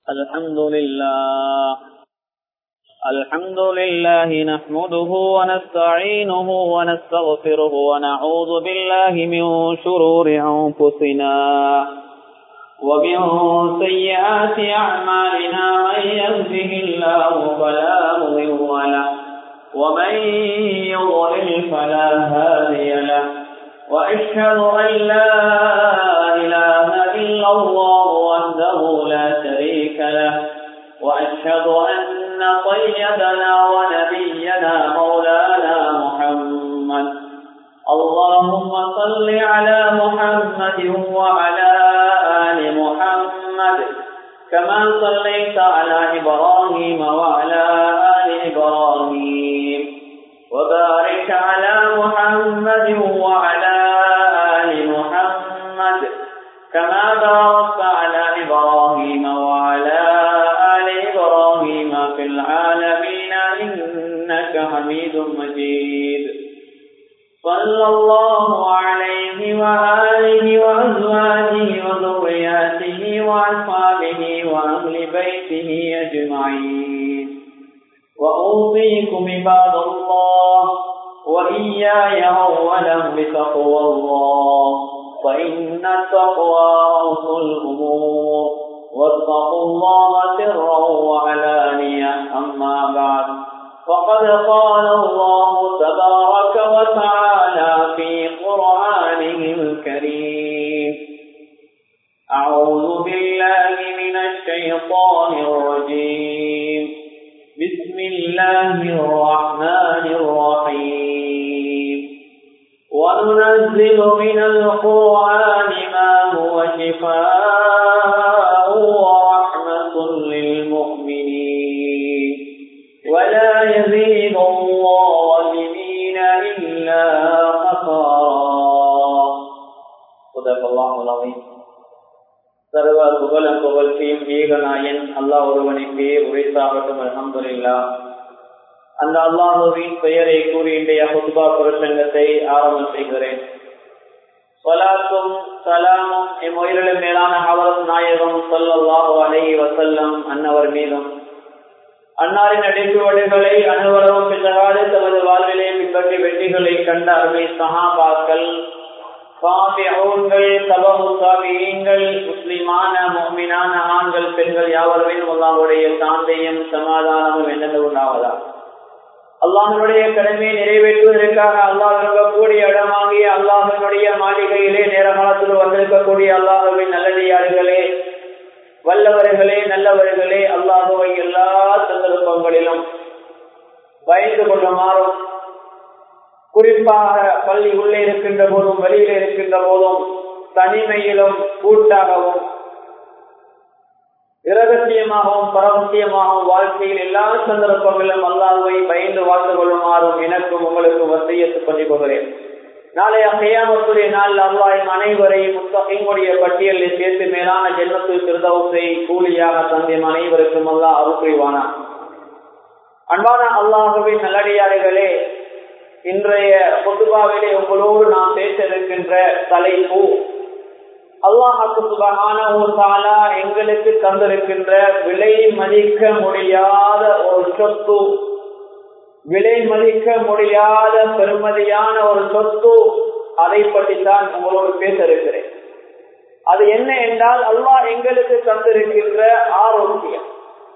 الحمد لله الحمد لله نحمده ونستعينه ونستغفره ونعوذ بالله من شرور أنفسنا ومن سيئات أعمالنا من يهده الله فلا مضل له ومن يضلل فلا هادي له وأشهد أن لا إله إلا الله وحده لا شريك له وأشهد أن طيبنا ونبينا مولانا محمد اللهم صل على محمد وعلى آل محمد كما صليت على إبراهيم وعلى آل إبراهيم وبارك على محمد وعلى آل محمد كما باركت على إبراهيم وعلى آل إبراهيم في العالمين إنك حميد مجيد صلى الله عليه وآله وأزواجه وذرياته وأصحابه وأهل بيته أجمعين وأوصيكم عباد الله وإياي أولا بتقوى الله فإن التقوى رأس الأمور واتقوا الله سرا وعلانية أما بعد فقد قال الله تبارك وتعالى في قرآنه الكريم أعوذ بالله من الشيطان الرجيم بسم الله الرحمن الرحيم وننزل من القرآن ما هو شفاء ورحمة للمؤمنين ولا يزيد الظالمين إلا خسارا صدق الله العظيم சர்வ புகழும் புகழ்ச்சியும் ஏகநாயன் அல்லாஹ் ஒருவனுக்கே உரைத்தாகட்டும் அலமதுல்லா அந்த அல்லாஹுவின் பெயரை கூறி இன்றைய ஹுத்பா பிரசங்கத்தை ஆரம்பம் செய்கிறேன் சலாத்தும் சலாமும் எம் உயிரிலும் மேலான அவரும் நாயகம் சொல்லல்லாஹு அலைஹி வசல்லம் அன்னவர் மீதும் அன்னாரின் அடிப்புவடுகளை அனுவரவும் பின்னராது தமது வாழ்விலே பின்பற்றி வெற்றிகளை கண்ட அருமை சஹாபாக்கள் சாபிகள் தபகு சாபியங்கள் முஸ்லிமான மோமினான ஆண்கள் பெண்கள் யாவருமே அல்லாவுடைய சாந்தையும் சமாதானமும் என்னென்று உண்டாவதா அல்லாஹனுடைய கடமையை நிறைவேற்றுவதற்காக அல்லாஹ் இருக்கக்கூடிய இடமாகிய அல்லாஹனுடைய மாளிகையிலே நேரகாலத்தில் வந்திருக்கக்கூடிய அல்லாஹுவின் நல்லடியார்களே வல்லவர்களே நல்லவர்களே அல்லாஹுவை எல்லா சந்தர்ப்பங்களிலும் பயந்து கொள்ளுமாறும் குறிப்பாக பள்ளி உள்ளே இருக்கின்ற போதும் வெளியில இருக்கின்ற போதும் தனிமையிலும் கூட்டாகவும் இரகசியமாகவும் பரவசியமாகவும் வாழ்க்கையில் எல்லா சந்தர்ப்பங்களிலும் அல்லாஹுவை பயந்து வாழ்ந்து கொள்ளுமாறும் எனக்கும் உங்களுக்கு வசையத்து பண்ணிக் கொள்கிறேன் நாளைய கையாமத்துடைய நாள் அல்லாஹின் அனைவரையும் முத்தகையுடைய பட்டியலில் சேர்த்து மேலான ஜென்மத்தில் திருதவுசை கூலியாக தந்தையும் அனைவருக்கும் அல்லாஹ் அருள் புரிவானா அன்பான அல்லாஹுவின் நல்லடியாறுகளே இன்றைய பொதுவாவிலே உங்களோடு நாம் பேச இருக்கின்ற தலைப்பு அல்லாஹாக்கு சுபகான தாலா எங்களுக்கு தந்திருக்கின்ற விலை மதிக்க முடியாத ஒரு சொத்து விலை மதிக்க முடியாத பெருமதியான ஒரு சொத்து அதை பற்றித்தான் உங்களோடு பேச இருக்கிறேன் அது என்ன என்றால் அல்லாஹ் எங்களுக்கு தந்திருக்கின்ற ஆரோக்கியம்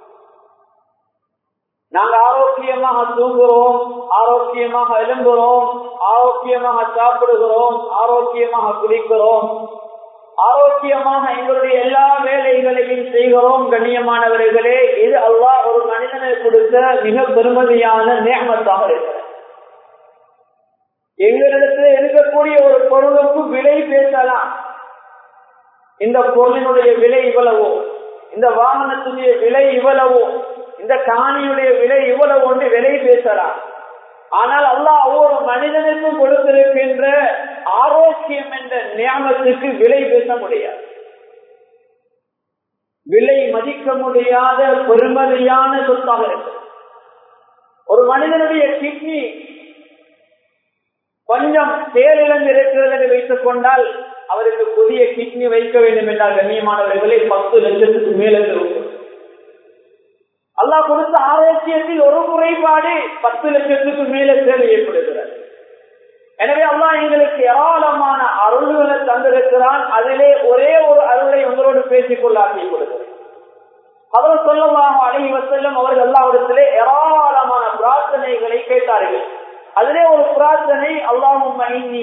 நாங்க ஆரோக்கியமாக தூங்குறோம் ஆரோக்கியமாக எழும்புறோம் ஆரோக்கியமாக சாப்பிடுகிறோம் ஆரோக்கியமாக குளிக்கிறோம் ஆரோக்கியமாக எங்களுடைய எல்லா வேலைகளையும் செய்கிறோம் கண்ணியமானவர்களே இது அல்லாஹ் ஒரு மனிதனை கொடுத்த மிக பெருமதியான நேமத்தாக இருக்கிறது எங்களிடத்தில் இருக்கக்கூடிய ஒரு பொருளுக்கு விலை பேசலாம் இந்த பொருளினுடைய விலை இவ்வளவோ இந்த வாகனத்துடைய விலை இவ்வளவோ இந்த காணியுடைய விலை இவ்வளவு ஒன்று விலை பேசலாம் ஆனால் அல்லாஹ் ஒவ்வொரு மனிதனுக்கும் கொடுத்திருக்கின்ற ஆரோக்கியம் என்ற நியமத்துக்கு விலை பேச முடியாது விலை மதிக்க முடியாத பெருமதியான சொத்தாக இருக்கு ஒரு மனிதனுடைய கிட்னி கொஞ்சம் செயலிழந்து இருக்கிறது என்று வைத்துக் கொண்டால் அவருக்கு புதிய கிட்னி வைக்க வேண்டும் என்றால் கண்ணியமானவர்களே பத்து லட்சத்துக்கு மேலே இருக்கும் உடல் ஆரோக்கியத்தில் ஒரு குறைபாடு பத்து லட்சத்துக்கு மேலே தேவை ஏற்படுகிறது எனவே அல்லா எங்களுக்கு ஏராளமான அருள்களை தந்திருக்கிறான் அதிலே ஒரே ஒரு அருளை உங்களோடு பேசிக் கொள்ள ஆக்கிக் கொடுக்கிறேன் அவர் சொல்லலாம் அழகி வசல்லம் அவர்கள் எல்லாவிடத்திலே ஏராளமான பிரார்த்தனைகளை கேட்டார்கள் அதிலே ஒரு பிரார்த்தனை அல்லாஹும்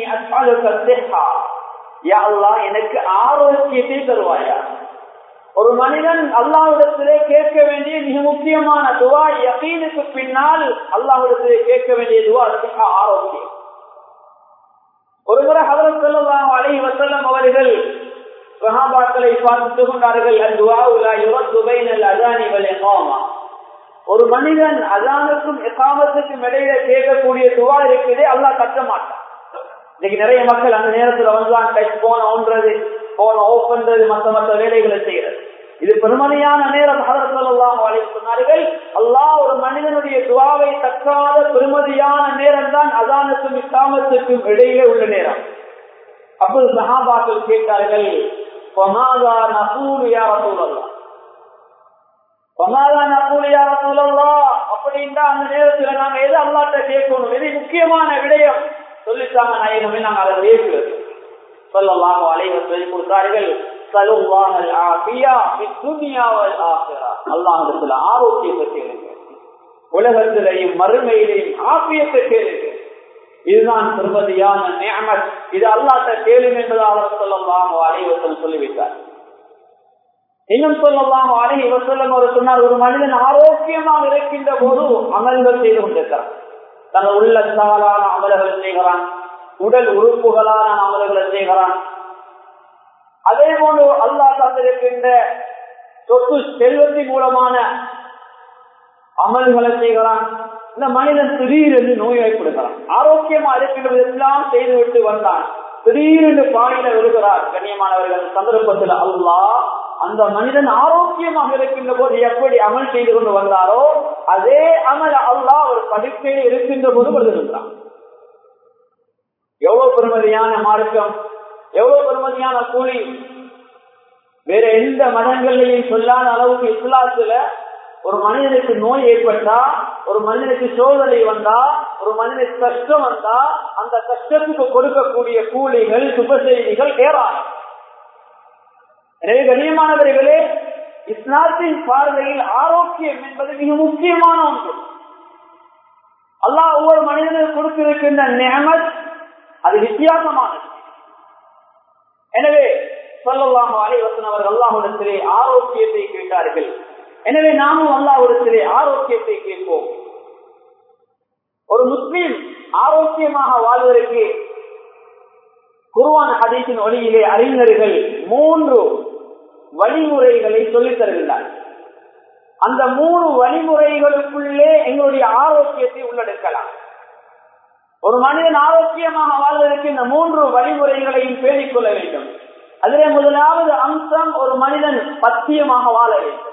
எனக்கு ஆரோக்கியத்தை தருவாயா ஒரு மனிதன் அல்லாவிடத்திலே கேட்க வேண்டிய மிக முக்கியமான துவா யகீனுக்கு பின்னால் அல்லாவிடத்திலே கேட்க வேண்டிய துவா அதுக்கு ஆரோக்கியம் ஒரு முறை அவர் சொல்லலாம் அழகி வசல்லம் அவர்கள் சஹாபாக்களை பார்த்து கொண்டார்கள் ஒரு மனிதன் அதானுக்கும் எகாமத்துக்கும் இடையில கேட்கக்கூடிய துவா இருக்குதே அல்லா கட்ட மாட்டான் இன்னைக்கு நிறைய மக்கள் அந்த நேரத்துல வந்துதான் டச் போன ஒன்றது போன ஓப் பண்றது மற்ற மற்ற வேலைகளை செய்யறது இது பெருமதியான நேரம் சொல்லலாம் சொன்னார்கள் அல்லா ஒரு மனிதனுடைய துவாவை தக்காத பெருமதியான நேரம் தான் அதானுக்கும் இஸ்லாமத்துக்கும் இடையிலே உள்ள நேரம் அப்போது சஹாபாக்கள் கேட்டார்கள் அப்படின்டா அந்த நேரத்துல நாங்க எது அல்லாட்ட கேட்கணும் எது முக்கியமான விடயம் சொல்லிட்டாங்க நாயகமே நாங்க அதை பேசுறது சொல்லலாம் அலைவர் சொல்லி கொடுத்தார்கள் அல்லாஹிடத்துல ஆரோக்கியத்தை கேளுங்க உலகத்திலையும் மறுமையிலையும் ஆப்பியத்தை கேளுங்க இதுதான் திருமதியான நியமத் இது அல்லாட்ட கேளும் என்பதாக சொல்லலாம் அலைவசம் சொல்லிவிட்டார் இன்னும் சொல்லலாம் அலை இவசல்லம் அவர் சொன்னார் ஒரு மனிதன் ஆரோக்கியமாக இருக்கின்ற போது அமல்கள் செய்து கொண்டிருக்கிறான் தன் உள்ளத்தாலான அமல்களை செய்கிறான் உடல் உறுப்புகளான அமல்களை செய்கிறான் அதே போன்று அல்லா தந்திருக்கின்ற சொத்து செல்வத்தின் மூலமான அமல்களை செய்கிறான் இந்த மனிதன் திடீரென்று நோய்வாய்ப்படுகிறான் ஆரோக்கியமா இருக்கின்றது எல்லாம் செய்துவிட்டு வந்தான் திடீரென்று பாயில வருகிறார் கண்ணியமானவர்கள் சந்தர்ப்பத்தில் அல்லா அந்த மனிதன் ஆரோக்கியமாக இருக்கின்ற போது எப்படி அமல் செய்து கொண்டு வந்தாரோ அதே அமல் அல்லா ஒரு படுக்கையில் இருக்கின்ற போது வருகின்றான் எவ்வளவு பெருமதியான மார்க்கம் எவ்வளவு பெருமதியான கூலி வேற எந்த மதங்கள்லையும் சொல்லாத அளவுக்கு இஸ்லாத்துல ஒரு மனிதனுக்கு நோய் ஏற்பட்டா ஒரு மனிதனுக்கு சோதனை வந்தா ஒரு மனிதனுக்கு கஷ்டம் வந்தா அந்த கஷ்டத்துக்கு கொடுக்கக்கூடிய கூலிகள் சுப செய்திகள் ஏறாது எனவே கண்ணியமானவர்களே இஸ்லாத்தின் பார்வையில் ஆரோக்கியம் என்பது மிக முக்கியமான ஒன்று அல்லாஹ் ஒவ்வொரு மனிதனுக்கு கொடுத்திருக்கின்ற நியமத் அது வித்தியாசமானது எனவே சொல்லலாம் அலைவசன் அவர்கள் அல்லாஹுடத்திலே ஆரோக்கியத்தை கேட்டார்கள் எனவே நாமும் அல்லாஹுடத்திலே ஆரோக்கியத்தை கேட்போம் ஒரு முஸ்லீம் ஆரோக்கியமாக வாழ்வதற்கு குருவான ஹதீஸின் ஒளியிலே அறிஞர்கள் மூன்று வழிமுறைகளை சொல்லித் தருகின்றார் அந்த மூணு வழிமுறைகளுக்குள்ளே எங்களுடைய ஆரோக்கியத்தை உள்ளெடுக்கலாம் ஒரு மனிதன் ஆரோக்கியமாக வாழ்வதற்கு இந்த மூன்று வழிமுறைகளையும் பேணிக் கொள்ள வேண்டும் அதிலே முதலாவது அம்சம் ஒரு மனிதன் பத்தியமாக வாழ வேண்டும்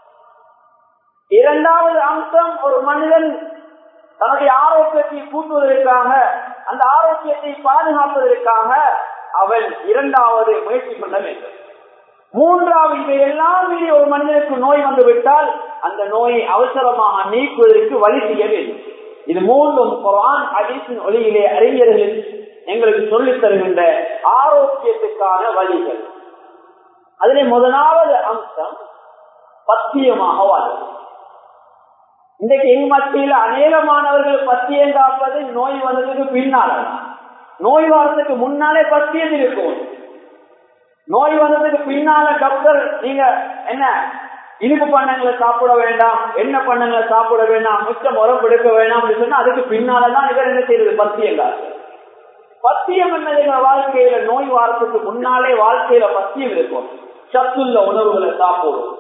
இரண்டாவது அம்சம் ஒரு மனிதன் தன்னுடைய ஆரோக்கியத்தை கூட்டுவதற்காக அந்த ஆரோக்கியத்தை பாதுகாப்பதற்காக அவன் இரண்டாவது முயற்சி பண்ண வேண்டும் மூன்றாவது இவையெல்லாம் மீறி ஒரு மனிதனுக்கு நோய் வந்துவிட்டால் அந்த நோயை அவசரமாக நீக்குவதற்கு வழி செய்ய வேண்டும் இது மூன்றும் குரான் அடிசின் ஒளியிலே அறிஞர்கள் எங்களுக்கு சொல்லித் தருகின்ற ஆரோக்கியத்துக்கான வழிகள் அதிலே முதலாவது அம்சம் பத்தியமாக வாழ்வது இன்றைக்கு எங்க மத்தியில் அநேகமானவர்கள் பத்தியம் காப்பது நோய் வந்ததுக்கு பின்னால நோய் வரதுக்கு முன்னாலே பத்தியம் இருக்கும் நோய் வந்ததுக்கு பின்னால டாக்டர் நீங்க என்ன இனிப்பு பண்ணங்களை சாப்பிட வேண்டாம் என்ன பண்ணங்களை சாப்பிட வேண்டாம் மிச்சம் உரம் எடுக்க வேண்டாம் அப்படின்னு சொன்னா அதுக்கு பின்னாலதான் இவர் என்ன செய்யறது பத்தியங்கள் பத்தியம் என்னது வாழ்க்கையில நோய் வாரத்துக்கு முன்னாலே வாழ்க்கையில பத்தியம் இருக்கும் சத்துள்ள உணவுகளை சாப்பிடும்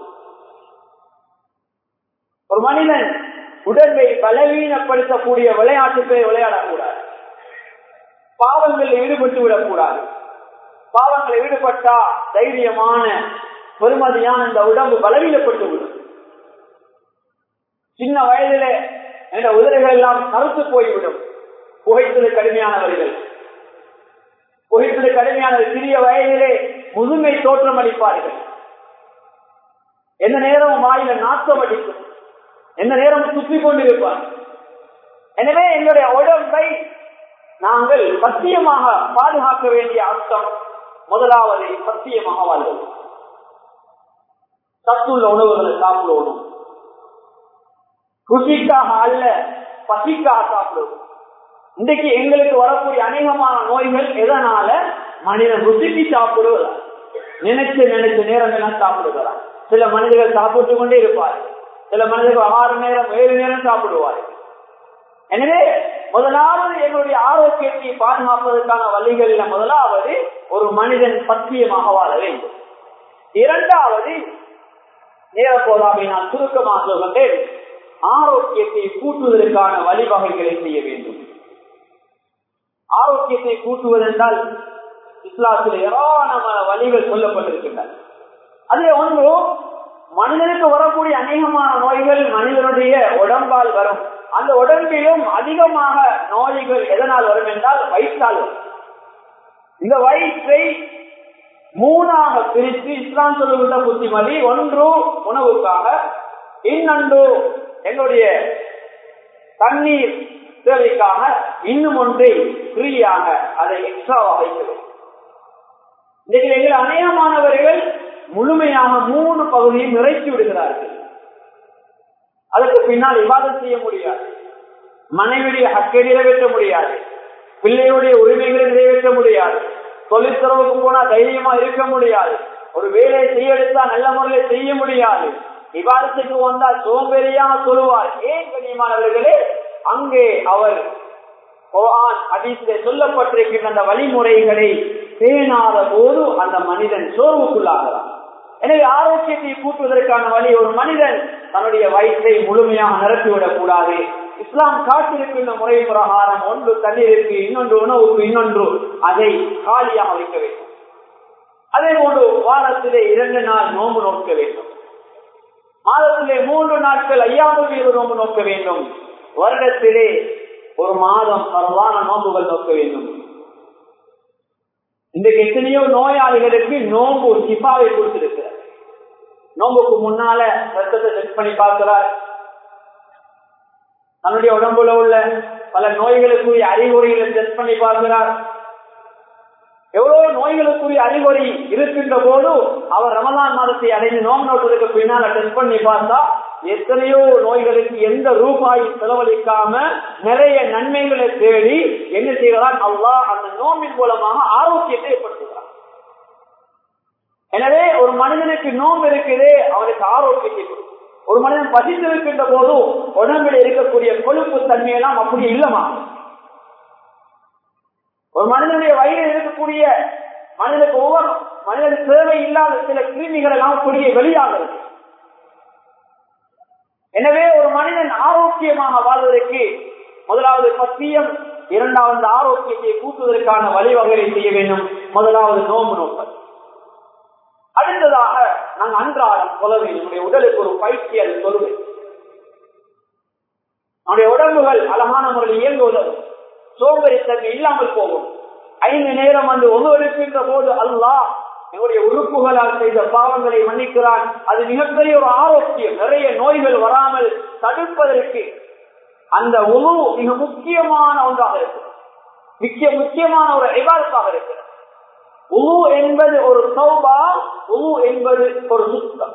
ஒரு மனிதன் உடம்பை பலவீனப்படுத்தக்கூடிய விளையாட்டுகளை விளையாடக்கூடாது பாவங்களில் ஈடுபட்டு விடக்கூடாது பாவங்களில் ஈடுபட்டா தைரியமான பெருமதியான இந்த உடம்பு பலவீனப்பட்டு விடும் சின்ன வயதில என்ற உதிரைகள் எல்லாம் கருத்து போய்விடும் புகைத்தது கடுமையானவர்கள் புகைத்தது கடுமையான சிறிய வயதிலே முதுமை தோற்றம் அளிப்பார்கள் எந்த நேரமும் வாயில நாத்தம் அடிக்கும் எந்த நேரம் சுற்றி கொண்டிருப்பார் எனவே எங்களுடைய உடம்பை நாங்கள் சத்தியமாக பாதுகாக்க வேண்டிய அர்த்தம் முதலாவது சத்தியமாக வாழ்வது சத்துள்ள உணவுகளை சாப்பிடுவோம் ருசிக்காக அல்ல பசிக்காக சாப்பிடுவோம் இன்றைக்கு எங்களுக்கு வரக்கூடிய அநேகமான நோய்கள் எதனால மனிதன் ருசிக்கு சாப்பிடுவதா நினைச்சு நினைச்ச நேரங்கள்லாம் சாப்பிடுகிறார் சில மனிதர்கள் சாப்பிட்டு கொண்டே இருப்பார் சில மனிதர்கள் ஆறு நேரம் ஏழு நேரம் சாப்பிடுவார் எனவே முதலாவது எங்களுடைய ஆரோக்கியத்தை பாதுகாப்பதற்கான வழிகளில் முதலாவது ஒரு மனிதன் பத்தியமாக வாழ வேண்டும் இரண்டாவது நேர போதாமை நான் சுருக்கமாக சொல்கின்றேன் ஆரோக்கியத்தை கூட்டுவதற்கான வழிவகைகளை செய்ய வேண்டும் ஆரோக்கியத்தை கூட்டுவதென்றால் இஸ்லாத்தில் ஏராளமான வழிகள் சொல்லப்பட்டிருக்கின்றன அதில் ஒன்று மனிதனுக்கு வரக்கூடிய அநேகமான நோய்கள் மனிதனுடைய உடம்பால் வரும் அந்த உடம்பிலும் அதிகமாக நோய்கள் எதனால் வரும் என்றால் வயிற்றால் வரும் இந்த வயிற்றை மூணாக பிரித்து இஸ்லாம் சொல்லுகின்ற புத்திமதி ஒன்று உணவுக்காக இன்னொன்று எங்களுடைய தண்ணீர் தேவைக்காக இன்னும் ஒன்றை ஃப்ரீயாக அதை எக்ஸ்ட்ராவாக வைக்கிறோம் இன்றைக்கு எங்கள் அநேகமானவர்கள் முழுமையாக மூணு பகுதியை நிறைத்து விடுகிறார்கள் அதற்கு பின்னால் விவாதம் செய்ய முடியாது மனைவியுடைய ஹக்கை நிறைவேற்ற முடியாது பிள்ளையுடைய உரிமைகளை நிறைவேற்ற முடியாது தொழிற்துறவுக்கு போனா தைரியமா இருக்க முடியாது ஒரு வேலையை செய்ய எடுத்தா நல்ல முறையில் செய்ய முடியாது விவாதத்துக்கு வந்தால் சோம்பேறியாக சொல்லுவார் ஏன் கண்ணியமானவர்களே அங்கே அவர் சொல்லப்பட்டிருக்கின்ற அந்த வழிமுறைகளை பேணாத போது அந்த மனிதன் சோர்வுக்குள்ளாகிறான் எனவே ஆரோக்கியத்தை கூட்டுவதற்கான வழி ஒரு மனிதன் தன்னுடைய வயிற்றை முழுமையாக நிரப்பிவிடக் கூடாது இஸ்லாம் காட்டிருக்கின்ற முறை பிரகாரம் ஒன்று தண்ணீருக்கு இன்னொன்று உணவுக்கு இன்னொன்று அதை காலியாக வைக்க வேண்டும் அதே போன்று வாரத்திலே இரண்டு நாள் நோன்பு நோக்க வேண்டும் மாதத்திலே மூன்று நாட்கள் ஐயாவது வீடு நோன்பு நோக்க வேண்டும் வருடத்திலே ஒரு மாதம் பரவான நோன்புகள் நோக்க வேண்டும் இன்றைக்கு எத்தனையோ நோயாளிகளுக்கு நோம்பு சிப்பாவை கொடுத்திருக்கிறார் நோம்புக்கு முன்னால ரத்தத்தை செக் பண்ணி பார்க்கிறார் தன்னுடைய உடம்புல உள்ள பல நோய்களுக்குரிய அறிகுறிகளை டெஸ்ட் பண்ணி பார்க்கிறார் எவ்வளவு நோய்களுக்குரிய அறிகுறி இருக்கின்ற போது அவர் ரமலான் மாதத்தை அடைந்து நோம் நோட்டத்துக்கு பின்னால டெஸ்ட் பண்ணி பார்த்தா எத்தனையோ நோய்களுக்கு எந்த ரூபாய் செலவழிக்காம நிறைய நன்மைகளை தேடி என்ன செய்கிறார் அல்லா அந்த நோம்பின் மூலமாக ஆரோக்கியத்தை ஏற்படுத்துகிறார் எனவே ஒரு மனிதனுக்கு நோம்பு இருக்குதே அவனுக்கு ஆரோக்கியத்தை கொடுக்கும் ஒரு மனிதன் பசித்திருக்கின்ற போது உடம்பில் இருக்கக்கூடிய கொழுப்பு தன்மையெல்லாம் அப்படி இல்லமா ஒரு மனிதனுடைய வயிறில் இருக்கக்கூடிய மனிதனுக்கு ஒவ்வொரு மனிதனுக்கு தேவை இல்லாத சில கிருமிகள் எல்லாம் அப்படியே வெளியாகிறது எனவே ஒரு மனிதன் ஆரோக்கியமாக வாழ்வதற்கு முதலாவது பத்தியம் இரண்டாவது ஆரோக்கியத்தை கூட்டுவதற்கான வழிவகைகளை செய்ய வேண்டும் முதலாவது நோம்பு நோக்கம் அடுத்ததாக நாங்கள் அன்றாடம் சொல்ல வேண்டும் நம்முடைய உடலுக்கு ஒரு பயிற்சி அது சொல்லுவேன் நம்முடைய உடம்புகள் அழகான முறையில் இயங்குவதும் சோம்பரித்தன்மை இல்லாமல் போகும் ஐந்து நேரம் வந்து ஒவ்வொருக்கின்ற போது அல்லாஹ் எங்களுடைய உறுப்புகளால் செய்த பாவங்களை மன்னிக்கிறான் அது மிகப்பெரிய ஒரு ஆரோக்கியம் நிறைய நோய்கள் வராமல் தடுப்பதற்கு அந்த உணவு மிக முக்கியமான ஒன்றாக இருக்கு மிக்க முக்கியமான ஒரு விவாதத்தாக இருக்கிறது உணவு என்பது ஒரு சௌபா உணவு என்பது ஒரு சுத்தம்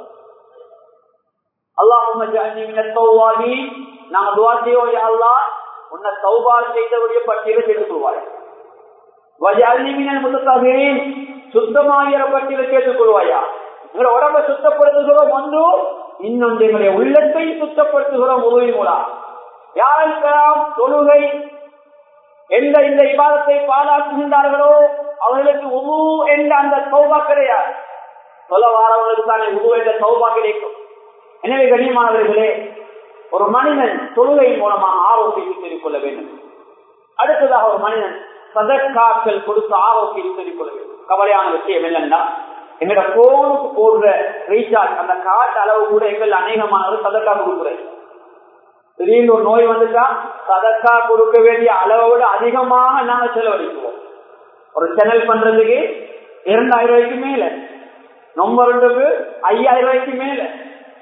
அல்லாஹ் நாங்க துவா செய்வோம் அல்லா உன்னை சௌபா செய்தவருடைய பட்டியலை சேர்த்துக் கொள்வார்கள் முத்தத்தகரின் சுத்தமாகிற பட்டியலை சேர்த்துக் கொள்வாயா எங்களை உடம்பை சுத்தப்படுத்துகிறோம் ஒன்று இன்னொன்று எங்களுடைய உள்ளத்தை சுத்தப்படுத்துகிறோம் உதவி மூலம் யாரெல்லாம் தொழுகை எந்த இந்த விவாதத்தை பாலாக்குகின்றார்களோ அவர்களுக்கு உணவு என்ற அந்த சௌபா கிடையாது சொல்ல வாரவர்களுக்கு தானே உணவு என்ற சௌபா கிடைக்கும் எனவே கண்ணியமானவர்களே ஒரு மனிதன் தொழுகை மூலமாக ஆரோக்கியத்தை தெரிவிக்கொள்ள வேண்டும் அடுத்ததாக ஒரு மனிதன் சதற்காக்கள் கொடுத்து ஆரோக்கியத்தை தெரிவிக்கொள்ள வேண்டும் கவலையான விஷயம் என்னன்னா எங்களோட போனுக்கு போடுற ரீசார்ஜ் அந்த காட்டு அளவு கூட எங்கள் அநேகமானவர் சதக்கா கொடுக்குறது திடீர்னு ஒரு நோய் வந்துட்டா சதக்கா கொடுக்க வேண்டிய அளவை விட அதிகமாக நாங்க செலவழிக்குவோம் ஒரு சேனல் பண்றதுக்கு இரண்டாயிரம் ரூபாய்க்கு மேல நொம்பருண்டுக்கு ஐயாயிரம் ரூபாய்க்கு மேல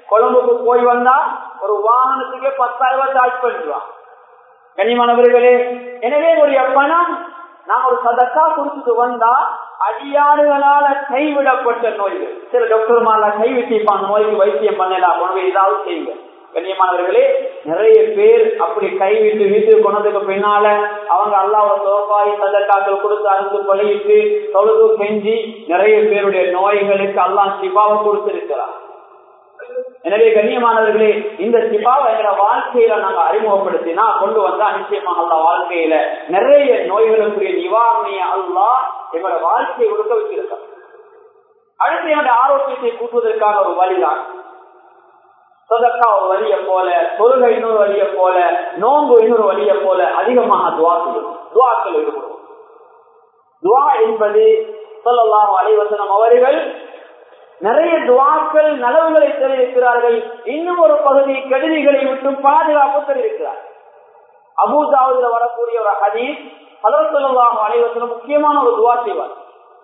கொழும்புக்கு போய் வந்தா ஒரு வாகனத்துக்கே பத்தாயிரம் ரூபாய் சார்ஜ் பண்ணிடுவான் கனிமானவர்களே எனவே ஒரு பணம் நாம் ஒரு சதக்கா கொடுத்துட்டு வந்தா அடியாறுகளால கைவிடப்பட்ட நோய்கள் சில டாக்டர்மால கைவிட்டிப்பாங்க நோய்க்கு வைத்தியம் பண்ணலாம் உணவு ஏதாவது செய்யுங்க கண்ணியமானவர்களே நிறைய பேர் அப்படி கைவிட்டு வீட்டுக்கு கொண்டதுக்கு பின்னால அவங்க அல்லாவோட சோபாய் சதக்காக்கள் கொடுத்து அறுத்து பழகிட்டு தொழுது செஞ்சு நிறைய பேருடைய நோய்களுக்கு அல்லாஹ் சிபாவை கொடுத்திருக்கிறார் எனவே கண்ணியமானவர்களே இந்த சிபாவை என்ற வாழ்க்கையில நாங்க அறிமுகப்படுத்தினா கொண்டு வந்தா நிச்சயமாக அல்ல வாழ்க்கையில நிறைய நோய்களுக்குரிய நிவாரணைய அல்லா எங்களோட வாழ்க்கையை கொடுக்க வச்சிருக்காங்க அடுத்து என்னுடைய ஆரோக்கியத்தை கூட்டுவதற்கான ஒரு வழிதான் சொதக்கா ஒரு வழியை போல தொழுகை இன்னொரு வழியை போல நோன்பு இன்னொரு வழியை போல அதிகமாக துவா செய்யும் துவாக்கள் ஈடுபடும் துவா என்பது சொல்லலாம் அலைவசனம் அவர்கள் நிறைய துவாக்கள் நலவுகளை தெரிவிக்கிறார்கள் இன்னும் ஒரு பகுதி கெடுதிகளை விட்டு பாதுகாப்பு தெரிவிக்கிறார் அபூதாவுல வரக்கூடிய ஒரு ஹதீஸ் பலர் அனைவரும் முக்கியமான ஒரு துவா செய்வார்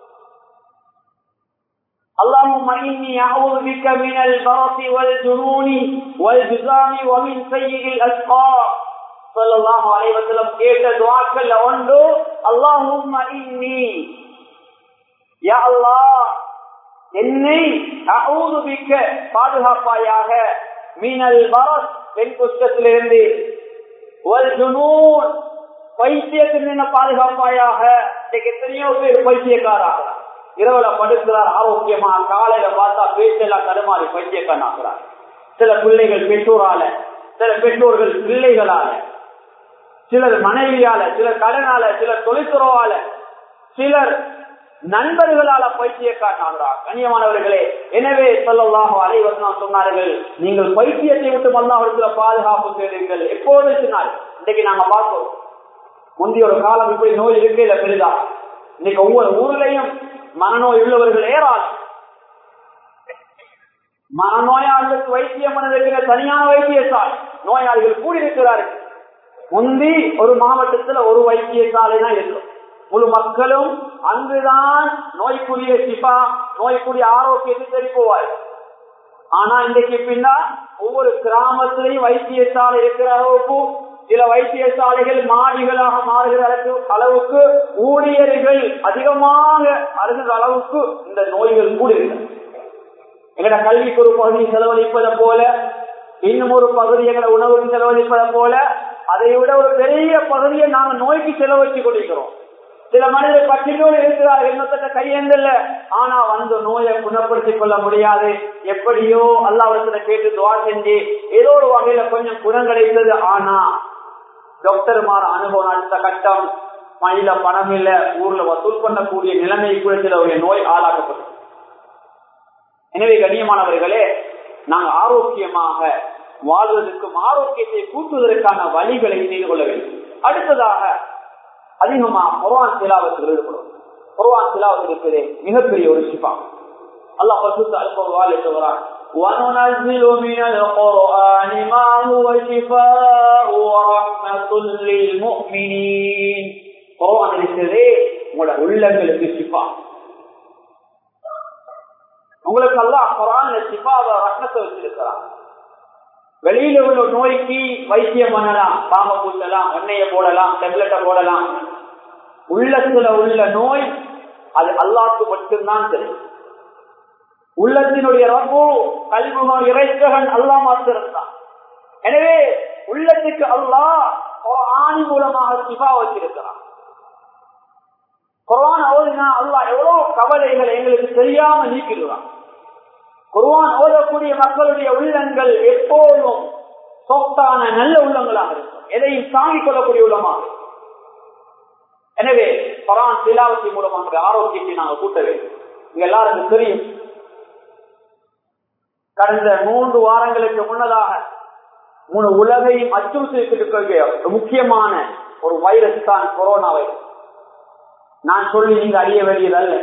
اللهم إني أعوذ بك من البرص والجنون والجزام ومن سيء الأسقام صلى الله عليه وسلم கேட்ட துவாக்கள் ஒன்று اللهم إني يا الله என்னை அவுதுபிக்க பாதுகாப்பாயாக மீனல் பரஸ் பெண் குஷ்டத்திலிருந்து பைத்தியத்திலிருந்து பாதுகாப்பாயாக இன்னைக்கு எத்தனையோ பேர் பைத்தியக்காராக இரவுல படுக்கிறார் ஆரோக்கியமா காலையில பார்த்தா பேச்செல்லாம் தடுமாறி பைத்தியக்காரன் ஆகிறார் சில பிள்ளைகள் பெற்றோரால சில பெற்றோர்கள் பிள்ளைகளால சிலர் மனைவியால சிலர் கடனால சிலர் தொழில்துறவால சிலர் நண்பர்களால பைத்தியக்காரனாகிறார் கண்ணியமானவர்களே எனவே சொல்லலாக அலைவசனம் சொன்னார்கள் நீங்கள் பைத்தியத்தை விட்டு மல்லாவிடத்துல பாதுகாப்பு செய்வீர்கள் எப்போது சொன்னார் இன்னைக்கு நாங்க பார்க்கிறோம் முந்தைய ஒரு காலம் இப்படி நோய் இருக்கு இல்ல பெரிதா இன்னைக்கு ஒவ்வொரு ஊர்லயும் மனநோய் உள்ளவர்கள் ஏறாது மனநோயாளிகளுக்கு வைத்தியம் பண்ணிருக்கிற தனியான வைத்தியசாலை நோயாளிகள் கூடியிருக்கிறார்கள் முந்தி ஒரு மாவட்டத்துல ஒரு வைத்தியசாலை தான் இருக்கும் முழு மக்களும் அங்குதான் நோய்க்குரிய சிபா நோய்க்குரிய ஆரோக்கியத்தை தேடி போவார் ஆனா இன்றைக்கு பின்னா ஒவ்வொரு கிராமத்திலையும் வைத்தியசாலை இருக்கிற அளவுக்கு சில வைத்தியசாலைகள் மாடிகளாக மாறுகிற அளவுக்கு ஊழியர்கள் அதிகமாக அருகிற அளவுக்கு இந்த நோய்கள் கூடுகிறது எங்கட கல்விக்கு ஒரு பகுதி செலவழிப்பதை போல இன்னும் ஒரு பகுதி எங்கட உணவுக்கு செலவழிப்பதை போல அதை விட ஒரு பெரிய பகுதியை நாங்கள் நோய்க்கு செலவழிச்சு கொண்டிருக்கிறோம் சில மனிதர் பட்டினோடு இருக்கிறார் இன்னொருத்த கையெழுந்தல்ல ஆனா வந்து நோயை குணப்படுத்திக் கொள்ள முடியாது எப்படியோ அல்லாவிடத்துல கேட்டு துவா செஞ்சு ஏதோ ஒரு வகையில கொஞ்சம் குணம் கிடைத்தது ஆனா டாக்டர்மார் அனுபவம் அடுத்த கட்டம் மயில பணம் இல்ல ஊர்ல வசூல் பண்ணக்கூடிய நிலைமை கூட சில நோய் ஆளாக்கப்பட்டது எனவே கண்ணியமானவர்களே நாங்கள் ஆரோக்கியமாக வாழ்வதற்கும் ஆரோக்கியத்தை கூட்டுவதற்கான வழிகளை செய்து கொள்ள வேண்டும் அடுத்ததாக அதிகமா குர்வான் திலாவத்தில் ஈடுபடும் குர்வான் திலாவத்தில் இருக்கிறதே மிகப்பெரிய ஒரு சிப்பா அல்லாஹ் பசுத்து அல்பவால் சொல்றான் وننزل من القرآن ما هو شفاء ورحمة للمؤمنين குர்ஆன் இருக்கிறதே உங்களோட உள்ளங்களுக்கு சிஃபா உங்களுக்கு அல்லாஹ் குர்ஆன்ல சிஃபாவை ரஹ்மத்தை வச்சிருக்கிறான் வெளியில உள்ள நோய்க்கு வைத்தியம் பண்ணலாம் பாம்பை பூசலாம் எண்ணெயை போடலாம் டெப்லெட்டை போடலாம் உள்ளத்துல உள்ள நோய் அது அல்லாக்கு மட்டும்தான் தெரியும் உள்ளத்தினுடைய ரப்பு கல்முகம் இறைச்சகன் அல்லா மாத்திருந்தான் எனவே உள்ளத்துக்கு அல்லாஹ் ஆணி மூலமாக சிபா வச்சிருக்கிறான் குர்வான் ஓதினா அல்லாஹ் எவ்வளவு கவலைகள் எங்களுக்கு தெரியாம நீக்கிடுவான் குர்வான் ஓதக்கூடிய மக்களுடைய உள்ளங்கள் எப்போதும் சொத்தான நல்ல உள்ளங்களாக இருக்கும் எதையும் தாங்கிக் கொள்ளக்கூடிய உள்ளமாக எனவே பரான் திலாவத்தி மூலமாக ஆரோக்கியத்தை நாங்கள் கூட்ட வேண்டும் இங்க எல்லாருக்கும் தெரியும் கடந்த மூன்று வாரங்களுக்கு முன்னதாக மூணு உலகையும் அச்சுறுத்திருக்கக்கூடிய முக்கியமான ஒரு வைரஸ் தான் கொரோனா வைரஸ் நான் சொல்லி நீங்க அறிய வேண்டியதல்ல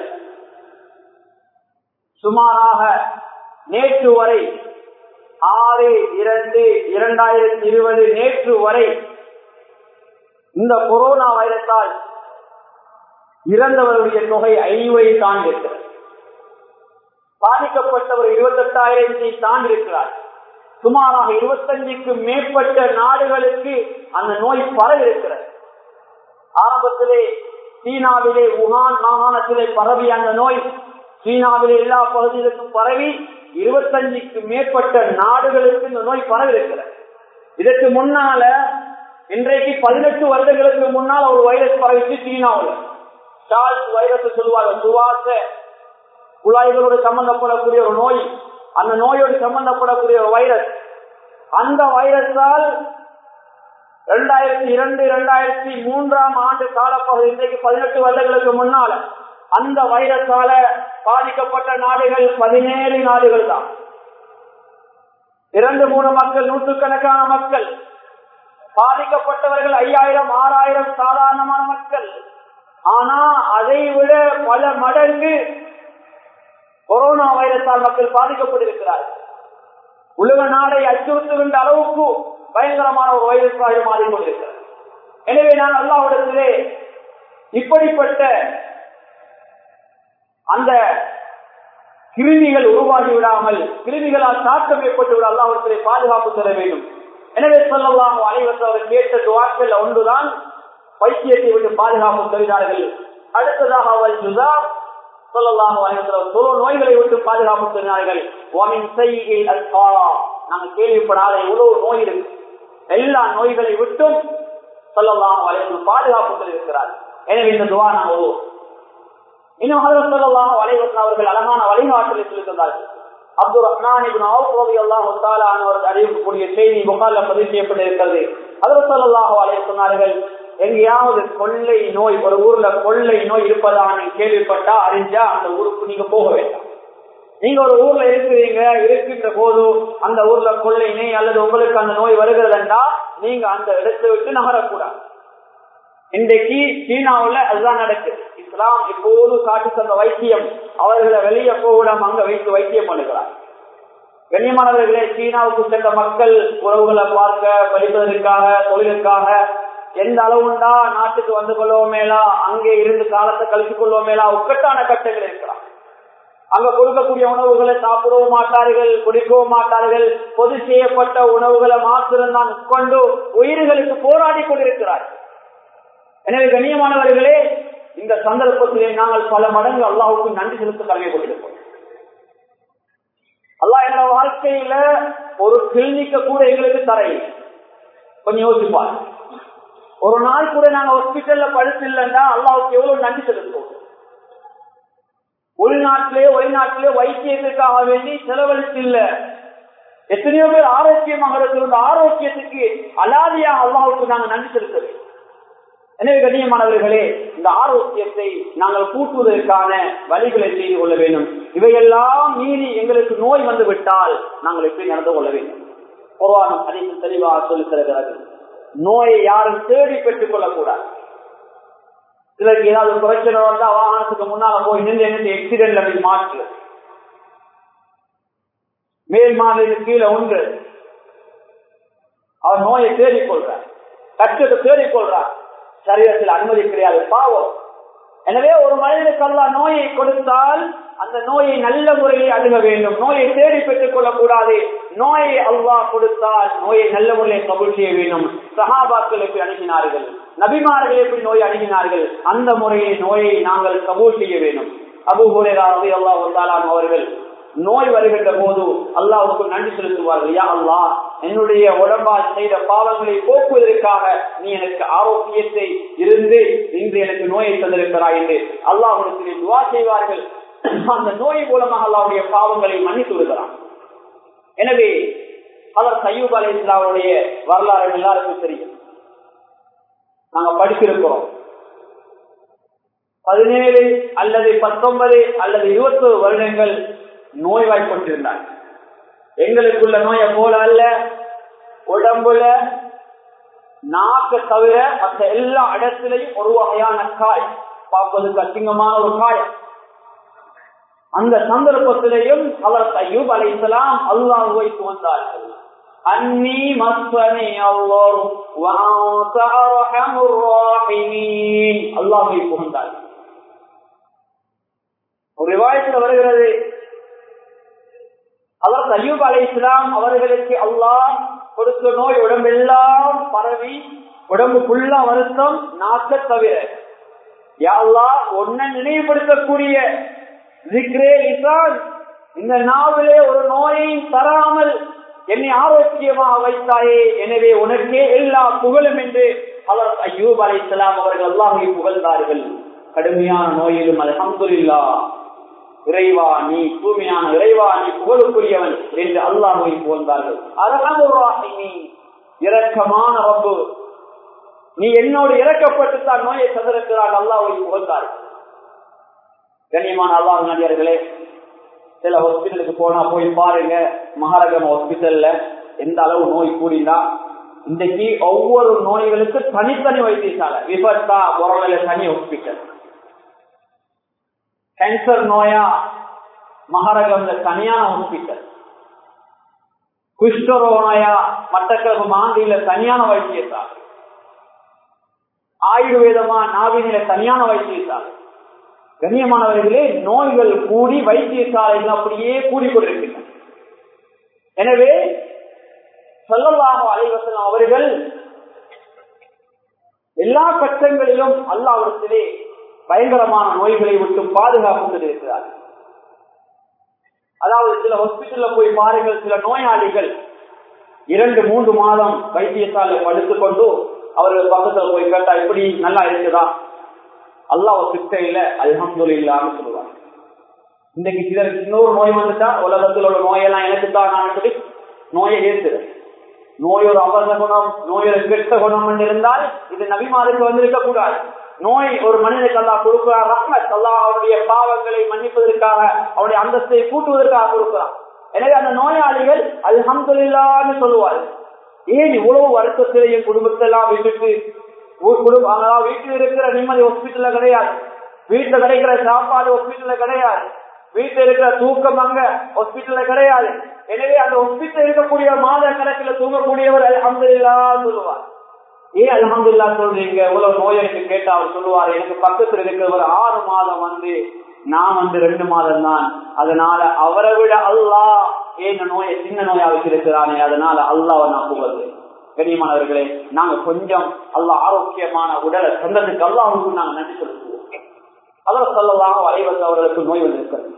சுமாராக நேற்று வரை ஆறு இரண்டு இரண்டாயிரத்தி இருபது நேற்று வரை இந்த கொரோனா வைரஸால் இறந்தவருடைய தொகை ஐவை தாண்டி இருக்கிறது பாதிக்கப்பட்டவர் இருபத்தி எட்டாயிரத்தை தாண்டி இருக்கிறார் சுமாராக இருபத்தஞ்சுக்கு மேற்பட்ட நாடுகளுக்கு அந்த நோய் பரவி இருக்கிறது ஆரம்பத்திலே சீனாவிலே உகான் மாகாணத்திலே பரவி அந்த நோய் சீனாவிலே எல்லா பகுதிகளுக்கும் பரவி இருபத்தஞ்சுக்கு மேற்பட்ட நாடுகளுக்கு இந்த நோய் பரவி இருக்கிறது இதற்கு முன்னால இன்றைக்கு பதினெட்டு வருடங்களுக்கு முன்னால் ஒரு வைரஸ் பரவிச்சு சீனாவில் சார்ஸ் வைரஸ் சொல்லுவாங்க சுவாச குழாய்களோடு சம்பந்தப்படக்கூடிய ஒரு நோய் அந்த நோயோடு சம்பந்தப்படக்கூடிய ஒரு வைரஸ் அந்த வைரஸால் இரண்டாயிரத்தி இரண்டு இரண்டாயிரத்தி மூன்றாம் ஆண்டு காலப்பகுதி இன்றைக்கு பதினெட்டு வருடங்களுக்கு முன்னால அந்த வைரஸால பாதிக்கப்பட்ட நாடுகள் பதினேழு நாடுகள் தான் இரண்டு மூணு மக்கள் நூற்றுக்கணக்கான மக்கள் பாதிக்கப்பட்டவர்கள் ஐயாயிரம் ஆறாயிரம் சாதாரணமான மக்கள் ஆனா அதை விட பல மடங்கு கொரோனா வைரஸால் மக்கள் பாதிக்கப்பட்டிருக்கிறார்கள் உலக நாடை அச்சுறுத்துகின்ற அளவுக்கு பயங்கரமான ஒரு வைரஸாக மாறிக்கொண்டிருக்கிறது எனவே நான் அல்லாவிடத்திலே இப்படிப்பட்ட அந்த கிருமிகள் உருவாகி விடாமல் கிருமிகளால் தாக்கம் ஏற்பட்டு விட அல்லாவிடத்திலே பாதுகாப்பு தர வேண்டும் எனவே சொல்லலாம் அனைவரும் அவர் கேட்ட துவாக்கள் ஒன்றுதான் வைத்தியத்தை விட்டு பாதுகாப்பு தருகிறார்கள் அடுத்ததாக அவர் ஜுதா சொல்லலாம் அனைவரும் தொழு நோய்களை விட்டு பாதுகாப்பு தருகிறார்கள் நாங்கள் கேள்விப்படாத எவ்வளவு நோய் இருக்கு எல்லா நோய்களை விட்டும் சொல்லலாம் அனைவரும் பாதுகாப்பு தருகிறார் எனவே இந்த துவா நாங்கள் ஓதுவோம் இன்னும் ஹதரத் சொல்லலாம் வலைவசன் அவர்கள் அழகான வழிகாட்டலை சொல்லியிருந்தார்கள் அப்துல் ரஹ்மான் அவர்கள் அறிவிக்கக்கூடிய செய்தி புகார்ல பதிவு செய்யப்பட்டிருக்கிறது ஹதரத் சொல்லாஹ் அலைய சொன்னார்கள் எங்கேயாவது கொள்ளை நோய் ஒரு ஊர்ல கொள்ளை நோய் இருப்பதாக கேள்விப்பட்டா அறிஞ்சா அந்த ஊருக்கு நீங்க போக வேண்டாம் நீங்க ஒரு ஊர்ல இருக்கிறீங்க இருக்கின்ற போது அந்த ஊர்ல கொள்ளை நோய் அல்லது உங்களுக்கு அந்த நோய் வருகிறதுண்டா நீங்க அந்த இடத்தை விட்டு நகரக்கூடாது இன்றைக்கு சீனாவுல அதுதான் நடக்குது இஸ்லாம் எப்போது காட்டு தந்த வைத்தியம் அவர்களை வெளியே போவிடம் அங்க வைத்து வைத்தியம் பண்ணுகிறார் கண்ணியமானவர்களே சீனாவுக்கு சென்ற மக்கள் உறவுகளை பார்க்க படிப்பதற்காக தொழிலுக்காக எந்த அளவுண்டா நாட்டுக்கு வந்து கொள்வோமேலா அங்கே இருந்து காலத்தை கழித்துக் கொள்வோமேலா உக்கட்டான கட்டங்கள் இருக்கிறார் அங்க கொடுக்கக்கூடிய உணவுகளை சாப்பிடவும் மாட்டார்கள் குடிக்கவும் மாட்டார்கள் பொது செய்யப்பட்ட உணவுகளை மாத்திரம் தான் உட்கொண்டு உயிர்களுக்கு போராடி கொண்டிருக்கிறார்கள் எனவே கண்ணியமானவர்களே இந்த சந்தர்ப்பத்திலே நாங்கள் பல மடங்கு அல்லாவுக்கு நன்றி செலுத்த கடமை கொண்டிருப்போம் அல்லா எங்க வாழ்க்கையில ஒரு கிளினிக்க கூட எங்களுக்கு தரையில் கொஞ்சம் யோசிப்பார் ஒரு நாள் கூட நாங்க ஹாஸ்பிட்டல்ல படுத்து இல்லைன்னா அல்லாவுக்கு எவ்வளவு நன்றி செலுத்துவோம் உள்நாட்டிலே வெளிநாட்டிலே வைத்தியத்துக்காக வேண்டி செலவழித்து இல்ல எத்தனையோ பேர் ஆரோக்கியமாக இருந்த ஆரோக்கியத்துக்கு அலாதியாக அல்லாவுக்கு நாங்க நன்றி செலுத்த வேண்டும் எனவே கண்ணியமானவர்களே இந்த ஆரோக்கியத்தை நாங்கள் கூட்டுவதற்கான வழிகளை செய்து கொள்ள வேண்டும் இவையெல்லாம் மீறி எங்களுக்கு நோய் வந்து விட்டால் நாங்கள் எப்படி நடந்து கொள்ள வேண்டும் புராணம் அதிக தெளிவாக சொல்லித் தருகிறது நோயை யாரும் தேடி பெற்றுக் கொள்ளக்கூடாது சிலருக்கு ஏதாவது பிரச்சனை வந்தா வாகனத்துக்கு முன்னால போய் நின்று என்ன எக்சிடென்ட்ல போய் மாற்று மேல் மாதிரி கீழே ஒன்று அவர் நோயை தேடிக்கொள்றார் கஷ்டத்தை தேடிக்கொள்றார் சரீரத்தில் அனுமதி கிடையாது பாவம் எனவே ஒரு மனிதனுக்கு அல்லா நோயை கொடுத்தால் அந்த நோயை நல்ல முறையில் அணுக வேண்டும் நோயை தேடி பெற்றுக் கொள்ளக்கூடாது நோயை அல்வா கொடுத்தால் நோயை நல்ல முறையில் கபூல் செய்ய வேண்டும் சஹாபாக்கள் எப்படி அணுகினார்கள் நபிமார்கள் எப்படி நோய் அணுகினார்கள் அந்த முறையை நோயை நாங்கள் கபூல் செய்ய வேண்டும் அபுஹூரேராவது அல்லா வந்தாலாம் அவர்கள் நோய் வருகின்ற போது அல்லாவுக்கு நன்றி செலுத்துவார்கள் யா அல்லா என்னுடைய உடம்பால் செய்த பாவங்களை போக்குவதற்காக நீ எனக்கு ஆரோக்கியத்தை இருந்து இன்று எனக்கு நோயை தந்திருக்கிறாய் என்று அல்லாஹுடைய துவா செய்வார்கள் அந்த நோய் மூலமாக அல்லாவுடைய பாவங்களை மன்னித்து விடுகிறான் எனவே அவர் சையூப் அலி இஸ்லாவுடைய வரலாறு எல்லாருக்கும் தெரியும் நாங்க படிச்சிருக்கிறோம் பதினேழு அல்லது பத்தொன்பது அல்லது இருபத்தொரு வருடங்கள் நோய்வாய்ப்பட்டிருந்தார் எங்களுக்குள்ள நோயை போல அல்ல உடம்புல நாக்க தவிர மற்ற எல்லா இடத்திலையும் ஒரு வகையான காய் பார்ப்பதற்கு அசிங்கமான ஒரு காயம் அந்த சந்தர்ப்பத்திலையும் அவர் ஐயூப் அலைசலாம் அல்லாஹுவை புகழ்ந்தார்கள் அன்னி மஸ்வனி அல்லாஹ் அல்லாஹுவை புகழ்ந்தார்கள் ஒரு விவாயத்தில் வருகிறது அவர் அய்யூப் அலை இஸ்லாம் அவர்களுக்கு அல்லாஹ் கொடுத்த நோய் உடம்பெல்லாம் பரவி உடம்பு ஃபுல்லா வருத்தம் நாக்க தவிர யாழ்லா ஒன்ன நினைவுபடுத்தக்கூடிய இந்த நாவிலே ஒரு நோயை தராமல் என்னை ஆரோக்கியமாக வைத்தாயே எனவே உனக்கே எல்லா புகழும் என்று அவர் ஐயூப் அலை இஸ்லாம் அவர்கள் அல்லாஹை புகழ்ந்தார்கள் கடுமையான நோயிலும் அல்ஹம்துலில்லா இறைவா நீ தூய்மையான இறைவா நீ புகழுக்குரியவன் என்று அல்லாஹை புகழ்ந்தார்கள் அரகமுராகி நீ இரக்கமான ரப்பு நீ என்னோடு இறக்கப்பட்டு தான் நோயை சந்திருக்கிறார் அல்லாஹை புகழ்ந்தார்கள் கண்ணியமான அல்லாஹ் நடிகர்களே சில ஹாஸ்பிட்டலுக்கு போனா போய் பாருங்க மகாரகம் ஹாஸ்பிட்டல்ல எந்த அளவு நோய் கூடினா இன்றைக்கு ஒவ்வொரு நோய்களுக்கு தனித்தனி வைத்தியசாலை விபத்தா உறவுல தனி ஹாஸ்பிட்டல் கேன்சர் நோயா மகாரகம்ல தனியான ஹாஸ்பிட்டல் குஷ்டரோ நோயா மட்டக்களப்பு மாந்தியில தனியான வைத்தியசாலை ஆயுர்வேதமா நாவினில தனியான வைத்தியசாலை கண்ணியமானவர்களே நோய்கள் கூடி வைத்தியசாலைகள் அப்படியே கூடிக்கொண்டிருக்கின்றன எனவே சொல்லலாக அலைவசனம் அவர்கள் எல்லா கட்டங்களிலும் அல்லாவிடத்திலே பயங்கரமான நோய்களை விட்டு பாதுகாப்பு கொண்டிருக்கிறார் அதாவது சில ஹாஸ்பிட்டல்ல போய் பாருங்கள் சில நோயாளிகள் இரண்டு மூன்று மாதம் வைத்தியசாலை படுத்துக் கொண்டு அவர்கள் பக்கத்துல போய் கேட்டா இப்படி நல்லா இருக்குதா அல்லாஹ் சிட்டையில அல்ஹம்து இல்லாம சொல்லுவாங்க இன்னைக்கு சிலருக்கு இன்னொரு நோய் வந்துட்டா உலகத்தில் உள்ள நோயெல்லாம் எனக்கு தான் சொல்லி நோயை ஏற்றுது நோய் ஒரு அபர்ண குணம் நோய் ஒரு கெட்ட குணம் இருந்தால் இது நபிமாருக்கு வந்திருக்க கூடாது நோய் ஒரு மனிதனுக்கு அல்லா கொடுக்கிறார் ரஹ்மத் அல்லா அவருடைய பாவங்களை மன்னிப்பதற்காக அவருடைய அந்தஸ்தை கூட்டுவதற்காக கொடுக்கிறார் எனவே அந்த நோயாளிகள் அல்ஹம்துல்லான்னு சொல்லுவார்கள் ஏன் இவ்வளவு வருத்தத்தில் என் குடும்பத்தெல்லாம் விட்டுட்டு குடும்பம் வீட்டில் இருக்கிற நிம்மதி ஹாஸ்பிட்டல்ல கிடையாது வீட்டுல கிடைக்கிற சாப்பாடு ஹாஸ்பிட்டல்ல கிடையாது வீட்டுல இருக்கிற தூக்கம் அங்க ஹாஸ்பிட்டல்ல கிடையாது எனவே அந்த ஹாஸ்பிட்டல் இருக்கக்கூடிய மாத கணக்கில் தூங்கக்கூடியவர் அலமதுல்லா சொல்லுவார் ஏன் அலமதுல்லா சொல்றீங்க இவ்வளவு நோய் எனக்கு கேட்டா அவர் சொல்லுவார் எனக்கு பக்கத்துல இருக்கிறவர் ஆறு மாதம் வந்து நான் வந்து ரெண்டு மாதம் தான் அதனால அவரை விட அல்லா ஏன் நோயை சின்ன நோயா வச்சிருக்கிறானே அதனால அல்லாவை நான் புகழ்ந்து கண்ணியமானவர்களே நாங்க கொஞ்சம் அல்ல ஆரோக்கியமான உடலை சொந்தத்துக்கு அல்லாவுக்கு நாங்க நன்றி செலுத்துவோம் அதில் சொல்லலாம் வரைவத்து அவர்களுக்கு நோய் வந்திருக்கிறது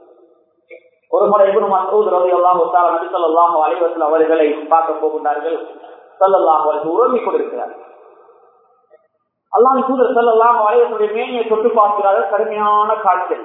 ஒரு முறை இவனு மசூத் ரவி அல்லாஹ் நபி சொல்லாஹ் அலைவத்தில் அவர்களை பார்க்க போகின்றார்கள் சொல்லல்லாஹ் அவர்கள் உறங்கி கொண்டிருக்கிறார் அல்லாஹ் தூதர் சொல்லலாம் வளையத்துடைய மேனியை தொட்டு பார்க்கிறார்கள் கடுமையான காய்ச்சல்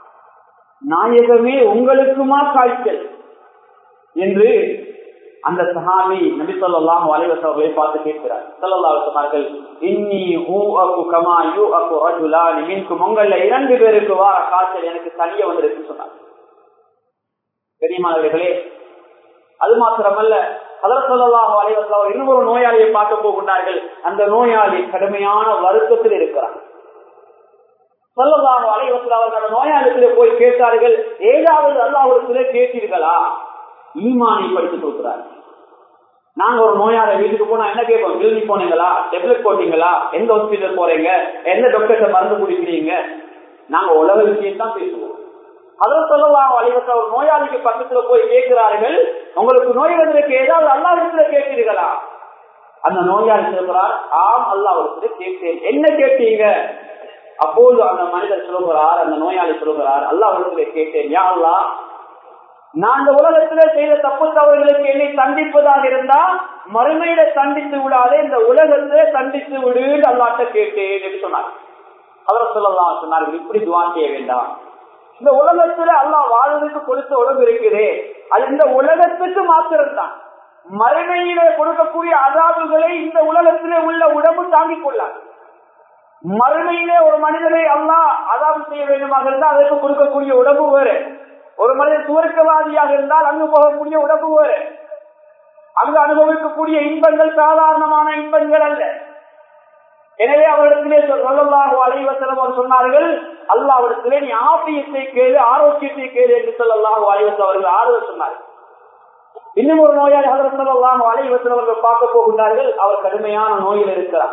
நாயகமே உங்களுக்குமா காய்ச்சல் என்று அந்த சஹாபி நபி சொல்லாம் வலைவச அவர்களை பார்த்து கேட்கிறார் சொல்லல்லா சொன்னார்கள் இன்னி ஹூ அக்கு கமா யூ அக்கு ரஜுலா மின்கும் உங்கள இரண்டு பேருக்கு வார காய்ச்சல் எனக்கு தனிய வந்திருக்கு சொன்னார் பெரியமானவர்களே அது மாத்திரமல்ல அதர் சொல்லலாம் வலைவசம் இன்னொரு நோயாளியை பார்க்க போகின்றார்கள் அந்த நோயாளி கடுமையான வருத்தத்தில் இருக்கிறார் சொல்லலாம் அலைவசல் அவர்கள் நோயாளிகளை போய் கேட்டார்கள் ஏதாவது அல்லாஹிடத்திலே கேட்டீர்களா ஈமானை படித்து கொடுக்கிறார் நாங்க ஒரு நோயாளி வீட்டுக்கு போனா என்ன கேட்போம் கிளினிக் போனீங்களா டெப்லெட் போட்டீங்களா எந்த ஹாஸ்பிட்டல் போறீங்க எந்த டாக்டர்கிட்ட மருந்து குடிக்கிறீங்க நாங்க உலக விஷயம் தான் பேசுவோம் அதில் சொல்லலாம் வழிவத்த ஒரு நோயாளிக்கு பக்கத்துல போய் கேட்கிறார்கள் உங்களுக்கு நோய் வந்திருக்கு ஏதாவது அல்லாவிடத்துல கேட்கிறீர்களா அந்த நோயாளி சொல்கிறார் ஆம் அல்லாவிடத்துல கேட்டேன் என்ன கேட்டீங்க அப்போது அந்த மனிதர் சொல்லுகிறார் அந்த நோயாளி சொல்லுகிறார் அல்லாவிடத்துல கேட்டேன் யா அல்லா நான் இந்த உலகத்திலே செய்த தப்பு தவறுகளுக்கு என்னை தண்டிப்பதாக இருந்தா மறுமையில தண்டித்து விடாதே இந்த உலகத்திலே தண்டித்து விடு அல்லாட்ட கேட்டேன் என்று சொன்னார் அவர் சொல்லலாம் சொன்னார்கள் இப்படி துவா செய்ய வேண்டாம் இந்த உலகத்துல அல்லா வாழ்வதற்கு கொடுத்த உடம்பு இருக்குதே அது இந்த உலகத்துக்கு மாத்திரம்தான் மறுமையிலே கொடுக்கக்கூடிய அதாவுகளை இந்த உலகத்திலே உள்ள உடம்பு தாங்கிக் கொள்ளாது மறுமையிலே ஒரு மனிதனை அல்லா அதாவு செய்ய வேண்டுமாக இருந்தால் அதற்கு கொடுக்கக்கூடிய உடம்பு வேறு ஒரு மனிதன் சுவர்க்கவாதியாக இருந்தால் அங்கு போகக்கூடிய உடம்பு வேறு அங்கு அனுபவிக்கக்கூடிய இன்பங்கள் சாதாரணமான இன்பங்கள் அல்ல எனவே அவரிடத்திலே சொல்லலாக அலைவசலம் அவர் சொன்னார்கள் அல்லாவிடத்திலே நீ ஆபியத்தை கேளு ஆரோக்கியத்தை கேளு என்று சொல்லலாக அலைவசம் அவர்கள் ஆறுதல் சொன்னார்கள் இன்னும் ஒரு நோயாளி அதற்கு சொல்லலாம் அலைவசம் அவர்கள் பார்க்க போகின்றார்கள் அவர் கடுமையான நோயில் இருக்கிறார்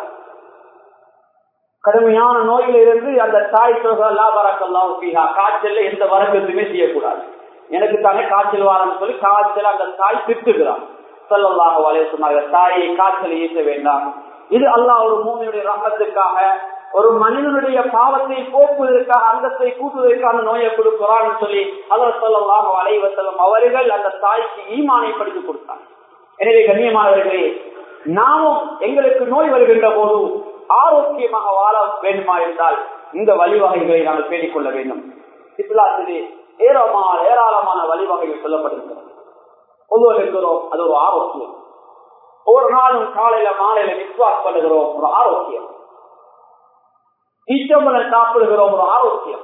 கடுமையான நோயில இருந்து அந்த தாய் சொல்கிறா பறக்கல்லாம் காய்ச்சல்ல எந்த வரக்கத்துமே செய்யக்கூடாது எனக்கு தானே காய்ச்சல் வாரன்னு சொல்லி காய்ச்சல் அந்த தாய் திட்டுகிறான் சொல்லலாக வளைய சொன்னார்கள் தாயை காய்ச்சல் ஈச வேண்டாம் இது அல்லாஹ் ஒரு மூமியுடைய ரகத்துக்காக ஒரு மனிதனுடைய பாவத்தை போக்குவதற்காக அந்தத்தை கூட்டுவதற்காக அந்த நோயை கொடுக்கிறான்னு சொல்லி அவர் சொல்லலாம் வலைவசலம் அவர்கள் அந்த தாய்க்கு ஈமானை படித்து கொடுத்தாங்க எனவே கண்ணியமானவர்களே நாமும் எங்களுக்கு நோய் வருகின்ற போது ஆரோக்கியமாக வாழ வேண்டுமா இருந்தால் இந்த வழிவகைகளை நாங்கள் பேணிக் கொள்ள வேண்டும் இஸ்லாத்திலே ஏராளமான ஏராளமான வழிவகைகள் சொல்லப்படுகின்றன ஒவ்வொரு இருக்கிறோம் அது ஒரு ஆரோக்கியம் ஒவ்வொரு நாளும் காலையில மாலையில விஸ்வாஸ் பண்ணுகிறோம் ஒரு ஆரோக்கியம் ஈச்சம்பளம் சாப்பிடுகிறோம் ஒரு ஆரோக்கியம்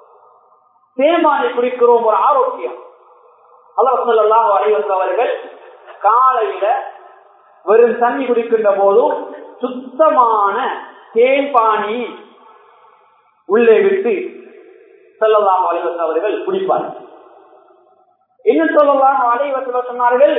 தேமானை குடிக்கிறோம் ஒரு ஆரோக்கியம் அல்லாஹ் அலைவந்தவர்கள் காலையில வெறும் தண்ணி குடிக்கின்ற போதும் சுத்தமான தேன்பானி உள்ளே விட்டு செல்லலாம் அலைவசம் அவர்கள் குடிப்பார்கள் இன்னும் சொல்லலாம் அலைவசம் சொன்னார்கள்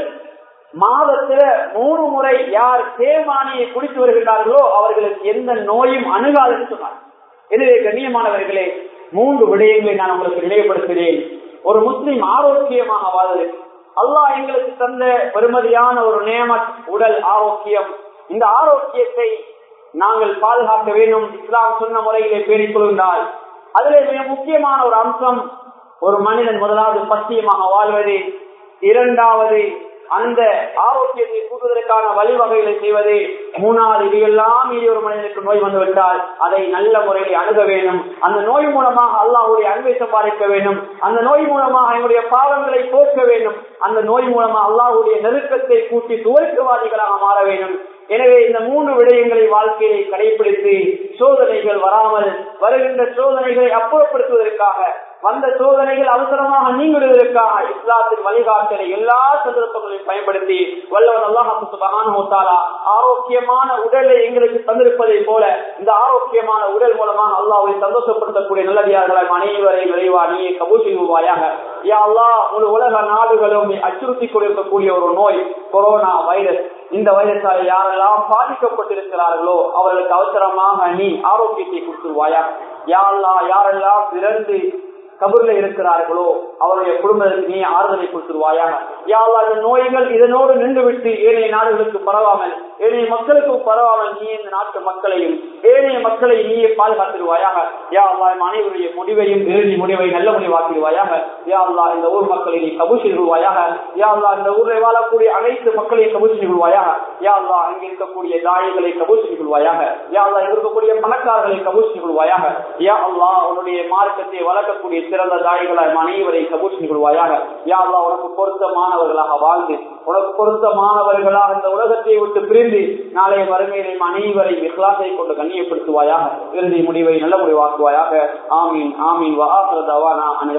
மாதத்துல மூணு முறை யார் தேமானியை குடித்து வருகின்றார்களோ அவர்களுக்கு எந்த நோயும் அணுகாதுன்னு சொன்னார் எனவே கண்ணியமானவர்களே மூன்று விடயங்களை நான் உங்களுக்கு நினைவுபடுத்துகிறேன் ஒரு முஸ்லிம் ஆரோக்கியமாக வாழ்வது அல்லாஹ் எங்களுக்கு தந்த பெருமதியான ஒரு நேம உடல் ஆரோக்கியம் இந்த ஆரோக்கியத்தை நாங்கள் பாதுகாக்க வேண்டும் இஸ்லாம் சொன்ன முறையிலே பேணிக் கொள்கின்றால் அதிலே மிக முக்கியமான ஒரு அம்சம் ஒரு மனிதன் முதலாவது பத்தியமாக வாழ்வது இரண்டாவது அந்த ஆரோக்கியத்தை கூட்டுவதற்கான வழிவகைகளை செய்வது மூணாவது இதையெல்லாம் மீறி ஒரு மனிதனுக்கு நோய் வந்துவிட்டால் அதை நல்ல முறையில் அணுக வேண்டும் அந்த நோய் மூலமாக அல்லாஹுடைய அன்பை சம்பாதிக்க வேண்டும் அந்த நோய் மூலமாக எங்களுடைய பாவங்களை போக்க வேண்டும் அந்த நோய் மூலமாக அல்லாஹுடைய நெருக்கத்தை கூட்டி சுவர்க்கவாதிகளாக மாற வேண்டும் எனவே இந்த மூன்று விடயங்களை வாழ்க்கையை கடைபிடித்து சோதனைகள் வராமல் வருகின்ற சோதனைகளை அப்புறப்படுத்துவதற்காக வந்த சோதனைகள் அவசரமாக நீங்குவதற்காக இஸ்லாத்தின் வழிகாட்டலை எல்லா சந்தர்ப்பங்களையும் பயன்படுத்தி வல்லவன் அல்லாஹாலா ஆரோக்கியமான உடலை எங்களுக்கு தந்திருப்பதை போல இந்த ஆரோக்கியமான உடல் மூலமாக அல்லாவை சந்தோஷப்படுத்தக்கூடிய நல்லடியார்களால் அனைவரை விரைவா நீ கபூல் செய்வாயாக யா அல்லா ஒரு உலக நாடுகளும் அச்சுறுத்தி கொண்டிருக்கக்கூடிய ஒரு நோய் கொரோனா வைரஸ் இந்த வைரஸால் யாரெல்லாம் பாதிக்கப்பட்டிருக்கிறார்களோ அவர்களுக்கு அவசரமாக நீ ஆரோக்கியத்தை கொடுத்துருவாயா யாரெல்லா யாரெல்லாம் பிறந்து கபூர்ல இருக்கிறார்களோ அவருடைய குடும்பத்திற்கு நீ ஆறுதலை கொடுத்துருவாயாக யாவா இந்த நோய்கள் இதனோடு நின்று விட்டு ஏனைய நாடுகளுக்கு பரவாமல் ஏனைய மக்களுக்கும் பரவாமல் நீ இந்த நாட்டு மக்களையும் ஏனைய மக்களை நீயே பாதுகாத்துருவாயாக யா அல்லா அனைவருடைய முடிவையும் இறுதி முடிவை நல்ல முடிவாக்கிடுவாயாக யா அல்லா இந்த ஊர் மக்களை நீ கபூர் செய்துவாயாக யா அல்லா இந்த ஊரில் வாழக்கூடிய அனைத்து மக்களையும் கபூர் செய்து கொள்வாயாக யா அல்லா அங்கே இருக்கக்கூடிய தாய்களை கபூர் செய்து கொள்வாயாக யா அல்லா இருக்கக்கூடிய பணக்காரர்களை கபூர் செய்து கொள்வாயாக யா அல்லா உன்னுடைய மார்க்கத்தை வளர்க்கக்கூடிய சிறந்த தாய்களாய் அனைவரை கபூர் செய்து கொள்வாயாக யா அல்லா உனக்கு பொருத்தமானவர்களாக வாழ்ந்து உனக்கு பொருத்தமானவர்களாக இந்த உலகத்தை விட்டு பிரிந்து நாளைய வறுமையிலே அனைவரை விஹ்லாசை கொண்டு கண்ணியப்படுத்துவாயாக இறுதி முடிவை நல்ல முடிவாக்குவாயாக ஆமீன் ஆமீன் வா